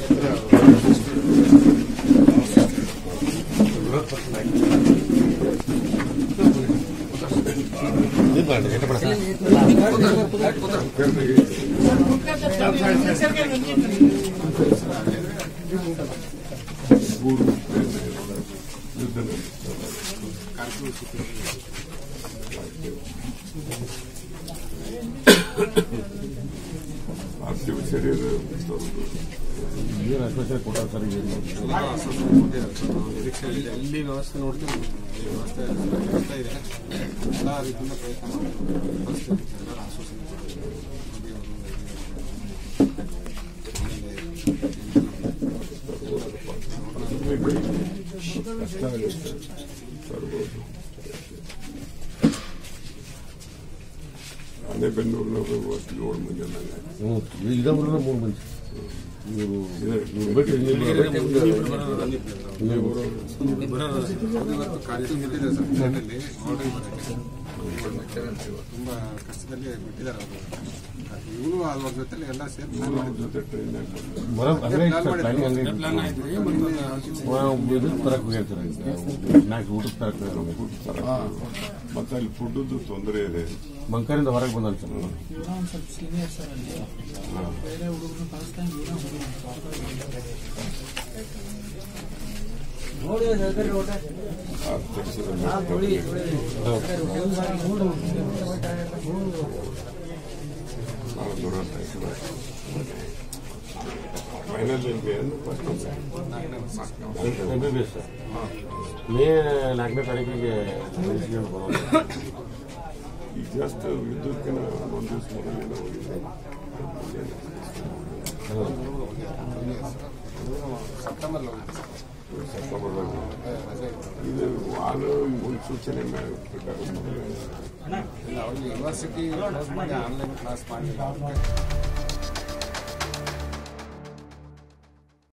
ಆರ್ಥಿಕ ಶರೀರ ನಿರೀಕ್ಷೆ ಇದೆ ಅಲ್ಲಿ ವ್ಯವಸ್ಥೆ ನೋಡ್ತೀವಿ ಈ ವ್ಯವಸ್ಥೆ ಆಗ್ತಾ ಇದೆ ಎಲ್ಲ ರೀತಿಯಿಂದ ಪ್ರಯತ್ನ ಮಾಡ್ತೀವಿ ವ್ಯವಸ್ಥೆ ಎಲ್ಲರ ಆಶ್ವಾಸನೆ ಕೊಡ್ತೀವಿ. ಮೋದಿ ಅವರು ಕಷ್ಟ ಆಗುತ್ತೆ ತರ್ಬೋದು ರಾಣೆಬೆನ್ನೂರಿನವರು ಇವತ್ತು ಏಳು ಮಂದಿ ನಂಗೆ ಇದ ಮೂರು ಮಂದಿ ಇವರು ಇವ್ರು ಬಿಟ್ಟು ಅದು ಇವತ್ತು ಕಾರ್ಯ ಬಿಟ್ಟಿದೆ ಸರ್ ಫ್ಲೈಟಲ್ಲಿ ಆಲ್ರೆಡಿ ತುಂಬಾ ಕಷ್ಟದಲ್ಲಿ ಬಿಟ್ಟಿದ್ದಾರೆ ಅವರು ಇವರು ಅವ್ರ ಜೊತೆಲಿ ಎಲ್ಲ ಸೇರಿ ಪ್ಲಾನ್ ಅವ್ರ ಮಾಡಿದ್ರು ಜೊತೆ ಟ್ರೈನ್ಯಾಗ ಬಂದು ಬರ ಹಂಗೆ ಪ್ಲಾನಿಂಗ್ ಹಂಗೆ ಪ್ಲಾನ್ ಆಯ್ತು ಮತ್ತು ಇದು ತರಕ್ ಹೋಗ್ಯಾರ ಸರ್ ನಾಲ್ಕು ಊಟಕ್ಕೆ ತರಕ್ ಹೋಗ್ಯಾರ. ಫುಡ್ ತರಕ್ಕೆ ಮತ್ತೆ ಅಲ್ಲಿ ಫುಡ್ದು ತೊಂದರೆ ಇದೆ ಬಂಕರಿಂದ ಹೊರಗೆ ಬಂದಾನ ಸರ್ ಇವನ ಒಂದ್ ಸ್ವಲ್ಪ ಸೀನಿಯರ್ ಸರ್ ಅಲ್ಲಿ ಬೇರೆ ಹುಡುಗರು ಕಳಿಸ್ದಂಗೆ ಇವನ ಆ ಕೆಲಸದಲ್ಲಿ ಭಾಳ ದುರಂತ ಫೈನಲ್ ಇದೆ first M B B S sir May ನಾಲ್ಕನೇ ತಾರೀಕಿಗೆ ಮುಗಿಸ್ಕೊಂಡು ಬರೋದು ಈಗ ಜಸ್ಟ್ ವಿದ್ಯುತ್ಕಿನ ಒಂದು ದಿವಸ ಮೊದಲೇನೋ ಹೋಗಿದೆ ಸೆಪ್ಟೆಂಬರ್ ಹೋಗುತ್ತೆ ಸೆಪ್ಟೆಂಬರ್ದಾಗ ರಜೆ ಇದು ವಾರ ಮುನ್ಸೂಚನೆ ಮೇಲೆ ಪ್ರಕಾರ ಮೊದಲೇ ಇಲ್ಲ ಅವ್ರಿಗೆ ಯೂನಿವರ್ಸಿಟಿ ಕ್ಲೋಸ್ ಮಾಡಿ ಆನ್ಲೈನ್ ಕ್ಲಾಸ್ ಮಾಡಲಿಲ್ಲ